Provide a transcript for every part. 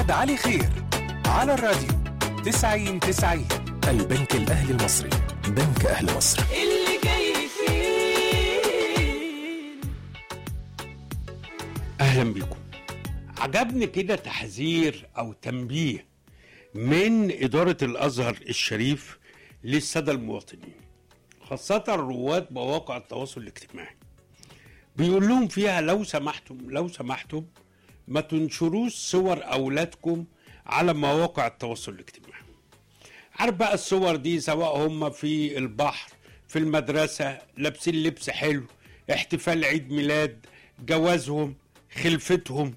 محمد علي خير على الراديو 90 90 البنك الأهلي المصري بنك أهل مصر اللي جاي فيه اهلا بكم عجبني كده تحذير او تنبيه من اداره الازهر الشريف للساده المواطنين خاصه رواد مواقع التواصل الاجتماعي بيقول لهم فيها لو سمحتم لو سمحتم ما تنشروش صور اولادكم على مواقع التواصل الاجتماعي عارف بقى الصور دي سواء هم في البحر في المدرسة لابسين لبس حلو احتفال عيد ميلاد جوازهم خلفتهم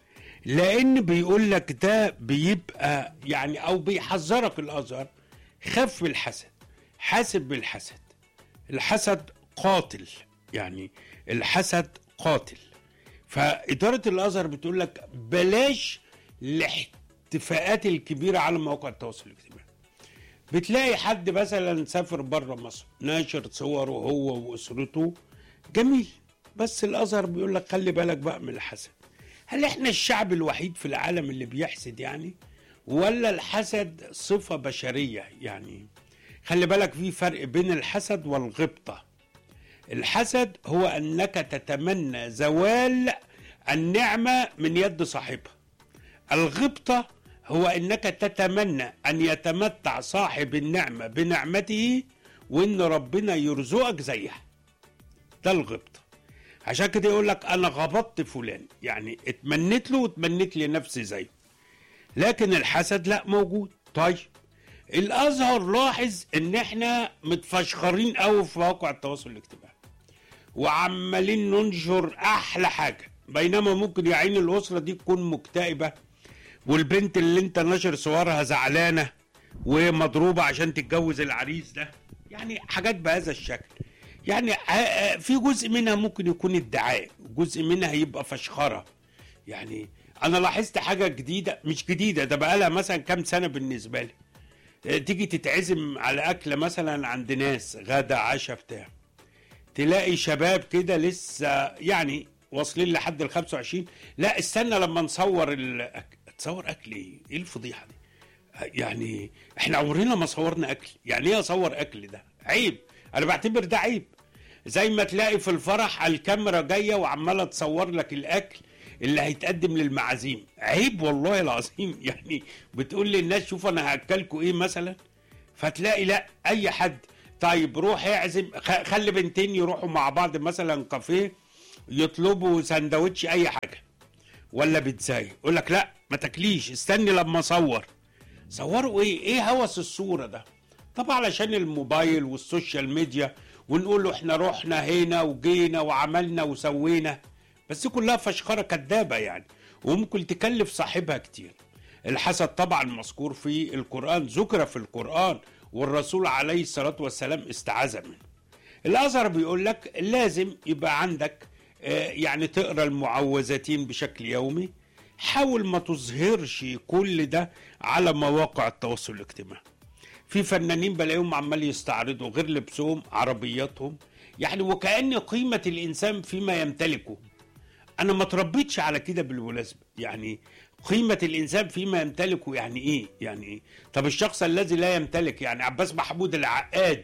لان بيقول لك ده بيبقى يعني او بيحذرك الازهر خف بالحسد حاسب بالحسد الحسد قاتل يعني الحسد قاتل فإدارة الأزهر بتقول لك بلاش الاحتفاءات الكبيرة على مواقع التواصل الاجتماعي بتلاقي حد مثلا سافر بره مصر ناشر صوره هو واسرته جميل بس الازهر بيقول لك خلي بالك بقى من الحسد هل احنا الشعب الوحيد في العالم اللي بيحسد يعني ولا الحسد صفة بشرية يعني خلي بالك في فرق بين الحسد والغبطة الحسد هو انك تتمنى زوال النعمة من يد صاحبها الغبطة هو انك تتمنى ان يتمتع صاحب النعمة بنعمته وان ربنا يرزقك زيها ده الغبطة عشان كده يقول لك انا غبطت فلان يعني اتمنيت له واتمنيت لنفسي زيه لكن الحسد لا موجود طيب الازهر لاحظ ان احنا متفشخرين قوي في مواقع التواصل الاجتماعي وعمالين ننشر احلى حاجه بينما ممكن يا عين الاسره دي تكون مكتئبه والبنت اللي انت ناشر صورها زعلانه ومضروبه عشان تتجوز العريس ده يعني حاجات بهذا الشكل يعني ع- ع- في جزء منها ممكن يكون ادعاء جزء منها يبقى فشخره يعني انا لاحظت حاجه جديده مش جديده ده بقالها مثلا كام سنه بالنسبه لي اه، تيجي تتعزم على اكله مثلا عند ناس غدا عشاء بتاع تلاقي شباب كده لسه يعني واصلين لحد ال 25 لا استنى لما نصور الأك... تصور اكل ايه؟ ايه الفضيحه دي؟ يعني احنا عمرنا ما صورنا اكل، يعني ايه اصور اكل ده؟ عيب، انا بعتبر ده عيب. زي ما تلاقي في الفرح الكاميرا جايه وعماله تصور لك الاكل اللي هيتقدم للمعازيم، عيب والله العظيم يعني بتقول للناس شوف انا هاكلكوا ايه مثلا؟ فتلاقي لا اي حد طيب روح اعزم خ- خلي بنتين يروحوا مع بعض مثلا كافيه يطلبوا سندوتش اي حاجه ولا بيتزاي يقول لك لا ما تاكليش استني لما اصور صوروا ايه ايه هوس الصوره ده طبعا علشان الموبايل والسوشيال ميديا ونقول له احنا رحنا هنا وجينا وعملنا وسوينا بس دي كلها فشخره كدابه يعني وممكن تكلف صاحبها كتير الحسد طبعا مذكور في القران ذكر في القران والرسول عليه الصلاه والسلام استعاذ منه الازهر بيقول لك لازم يبقى عندك آه، يعني تقرا المعوذتين بشكل يومي حاول ما تظهرش كل ده على مواقع التواصل الاجتماعي في فنانين بلاقيهم عمال يستعرضوا غير لبسهم عربياتهم يعني وكأن قيمة الإنسان فيما يمتلكه أنا ما تربيتش على كده بالمناسبة يعني قيمة الإنسان فيما يمتلكه يعني إيه يعني إيه طب الشخص الذي لا يمتلك يعني عباس محمود العقاد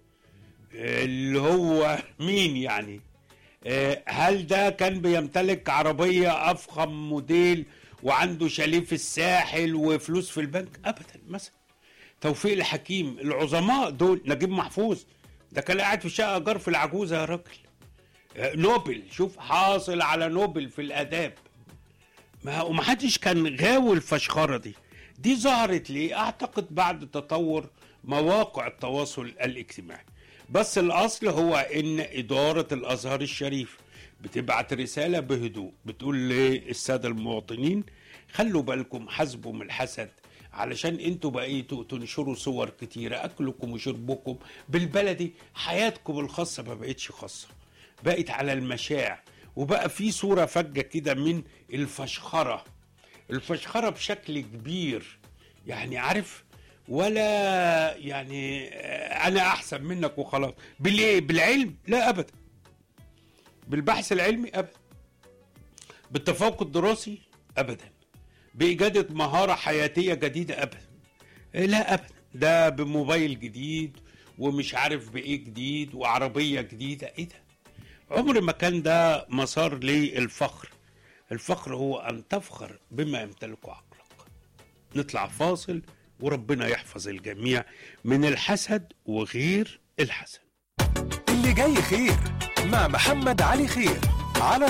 اللي هو مين يعني آه، هل ده كان بيمتلك عربية أفخم موديل وعنده شاليه في الساحل وفلوس في البنك أبدا مثلا توفيق الحكيم العظماء دول نجيب محفوظ ده كان قاعد في شقة إيجار في العجوزة يا راجل آه، نوبل شوف حاصل على نوبل في الآداب ما ومحدش كان غاوي الفشخرة دي دي ظهرت ليه أعتقد بعد تطور مواقع التواصل الاجتماعي بس الأصل هو إن إدارة الأزهر الشريف بتبعت رسالة بهدوء بتقول للسادة المواطنين خلوا بالكم حاسبوا من الحسد علشان انتوا بقيتوا تنشروا صور كتيرة أكلكم وشربكم بالبلدي حياتكم الخاصة ما بقتش خاصة بقت على المشاع وبقى في صورة فجة كده من الفشخرة الفشخرة بشكل كبير يعني عارف ولا يعني آه، انا احسن منك وخلاص بالايه بالعلم لا ابدا بالبحث العلمي ابدا بالتفوق الدراسي ابدا بإجادة مهارة حياتية جديدة أبدا لا أبدا ده بموبايل جديد ومش عارف بإيه جديد وعربية جديدة إيه ده عمر ما كان ده مسار للفخر الفخر هو أن تفخر بما يمتلكه عقلك نطلع فاصل وربنا يحفظ الجميع من الحسد وغير الحسد اللي جاي خير مع محمد علي خير على